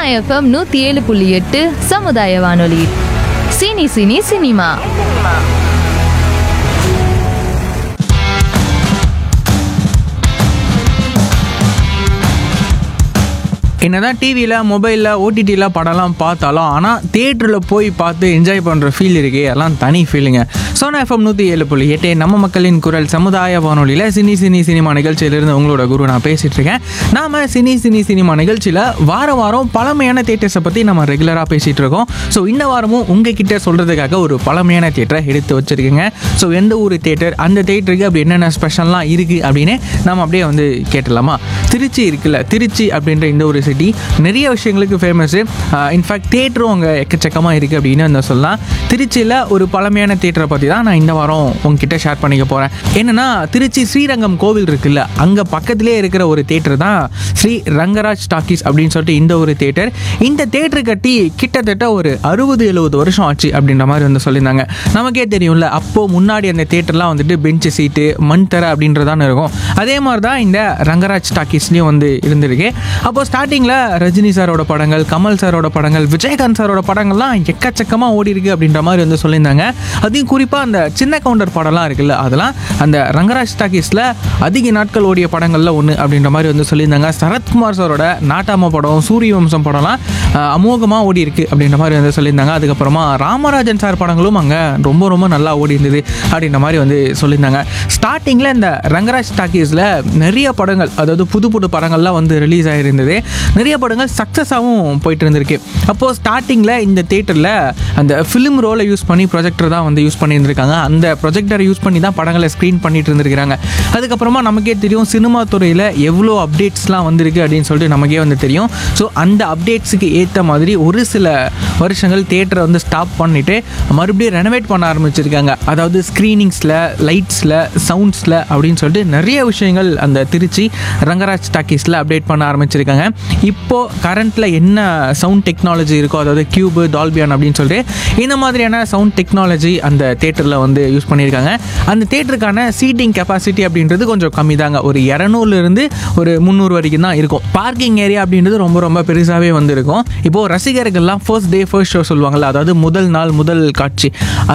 FM நூத்தி ஏழு புள்ளி எட்டு சமுதாய வானொலி சினி சினி சினிமா என்னதான் டிவியில் மொபைலில் ஓடிடியில் படம்லாம் பார்த்தாலும் ஆனால் தேட்டரில் போய் பார்த்து என்ஜாய் பண்ணுற ஃபீல் இருக்கே எல்லாம் தனி ஃபீலுங்க சோனா எஃப்எம் நூற்றி ஏழு புள்ளி எட்டு நம்ம மக்களின் குரல் சமுதாய வானொலியில் சினி சினி சினிமா நிகழ்ச்சியிலிருந்து உங்களோட குரு நான் பேசிகிட்டு இருக்கேன் நாம் சினி சினி சினிமா நிகழ்ச்சியில் வார வாரம் பழமையான தேட்டர்ஸை பற்றி நம்ம ரெகுலராக பேசிகிட்டு இருக்கோம் ஸோ இந்த வாரமும் உங்ககிட்ட சொல்கிறதுக்காக ஒரு பழமையான தேட்டரை எடுத்து வச்சுருக்கேங்க ஸோ எந்த ஊர் தேட்டர் அந்த தேட்டருக்கு அப்படி என்னென்ன ஸ்பெஷல்லாம் இருக்குது அப்படின்னு நம்ம அப்படியே வந்து கேட்டலாமா திருச்சி இருக்குல்ல திருச்சி அப்படின்ற இந்த ஒரு சிட்டி நிறைய விஷயங்களுக்கு ஃபேமஸ்ஸு இன்ஃபேக்ட் தேட்டரும் அங்கே எக்கச்சக்கமாக இருக்குது அப்படின்னு வந்து சொல்லலாம் திருச்சியில் ஒரு பழமையான தேட்டரை பற்றி தான் நான் இந்த வாரம் உங்ககிட்ட ஷேர் பண்ணிக்க போகிறேன் என்னென்னா திருச்சி ஸ்ரீரங்கம் கோவில் இருக்குல்ல அங்கே பக்கத்திலே இருக்கிற ஒரு தேட்டர் தான் ஸ்ரீ ரங்கராஜ் டாக்கீஸ் அப்படின்னு சொல்லிட்டு இந்த ஒரு தேட்டர் இந்த தேட்டர் கட்டி கிட்டத்தட்ட ஒரு அறுபது எழுபது வருஷம் ஆச்சு அப்படின்ற மாதிரி வந்து சொல்லியிருந்தாங்க நமக்கே தெரியும்ல அப்போது முன்னாடி அந்த தேட்டர்லாம் வந்துட்டு பெஞ்சு சீட்டு மண் தர அப்படின்றதான இருக்கும் அதே மாதிரி தான் இந்த ரங்கராஜ் டாக்கீஸ்லேயும் வந்து இருந்திருக்கு அப்போ ஸ்டார்டிங்கில் ரஜினி சாரோட படங்கள் கமல் சாரோட படங்கள் விஜயகாந்த் சாரோட படங்கள்லாம் எக்கச்சக்கமாக ஓடி இருக்கு அப்படின்ற மாதிரி வந்து சொல்லியிருந்தாங்க அதையும் குறிப்பாக அந்த சின்ன கவுண்டர் படம்லாம் இருக்குல்ல அதெல்லாம் அந்த ரங்கராஜ் டாக்கீஸில் அதிக நாட்கள் ஓடிய படங்களில் ஒன்று அப்படின்ற மாதிரி வந்து சொல்லியிருந்தாங்க சரத்குமார் சாரோட நாட்டாம படம் சூரிய வம்சம் படம்லாம் அமோகமாக ஓடி இருக்கு அப்படின்ற மாதிரி வந்து சொல்லியிருந்தாங்க அதுக்கப்புறமா ராமராஜன் சார் படங்களும் அங்கே ரொம்ப ரொம்ப நல்லா ஓடி இருந்தது அப்படின்ற மாதிரி வந்து சொல்லியிருந்தாங்க ஸ்டார்டிங்கில் இந்த ரங்கராஜ் டாக்கீஸில் நிறைய படங்கள் அதாவது புது புது படங்கள்லாம் வந்து ரிலீஸ் ஆகிருந்தது நிறைய படங்கள் சக்ஸஸாகவும் போயிட்டு இருந்திருக்கு அப்போது ஸ்டார்டிங்கில் இந்த தேட்டரில் அந்த ஃபிலிம் ரோலை யூஸ் பண்ணி ப்ரொஜெக்டர் தான் வந்து யூஸ் பண்ணியிருந்திருக்காங்க அந்த ப்ரொஜெக்டரை யூஸ் பண்ணி தான் படங்களை ஸ்க்ரீன் பண்ணிட்டு இருந்திருக்கிறாங்க அதுக்கப்புறமா நமக்கே தெரியும் சினிமா துறையில் எவ்வளோ அப்டேட்ஸ்லாம் வந்திருக்கு அப்படின்னு சொல்லிட்டு நமக்கே வந்து தெரியும் ஸோ அந்த அப்டேட்ஸுக்கு ஏற்ற மாதிரி ஒரு சில வருஷங்கள் தேட்டரை வந்து ஸ்டாப் பண்ணிவிட்டு மறுபடியும் ரெனோவேட் பண்ண ஆரம்பிச்சிருக்காங்க அதாவது ஸ்க்ரீனிங்ஸில் லைட்ஸில் சவுண்ட்ஸில் அப்படின்னு சொல்லிட்டு நிறைய விஷயங்கள் அந்த திருச்சி ரங்கராஜ் டாக்கீஸில் அப்டேட் பண்ண ஆரம்பிச்சிருக்காங்க இப்போது கரண்ட்டில் என்ன சவுண்ட் டெக்னாலஜி இருக்கோ அதாவது கியூபு டால்பியான் அப்படின்னு சொல்லிட்டு இந்த மாதிரியான சவுண்ட் டெக்னாலஜி அந்த தேட்டரில் வந்து யூஸ் பண்ணியிருக்காங்க அந்த தேட்டருக்கான சீட்டிங் கெப்பாசிட்டி அப்படின்றது கொஞ்சம் கம்மி தாங்க ஒரு இரநூறுலேருந்து ஒரு முந்நூறு வரைக்கும் தான் இருக்கும் பார்க்கிங் ஏரியா அப்படின்றது ரொம்ப ரொம்ப பெருசாகவே வந்து இருக்கும் இப்போது ரசிகர்கள்லாம் ஃபர்ஸ்ட் டே ஃபர்ஸ்ட் ஷோ சொல்லுவாங்கள்ல அதாவது முதல் நாள் முதல் காட்சி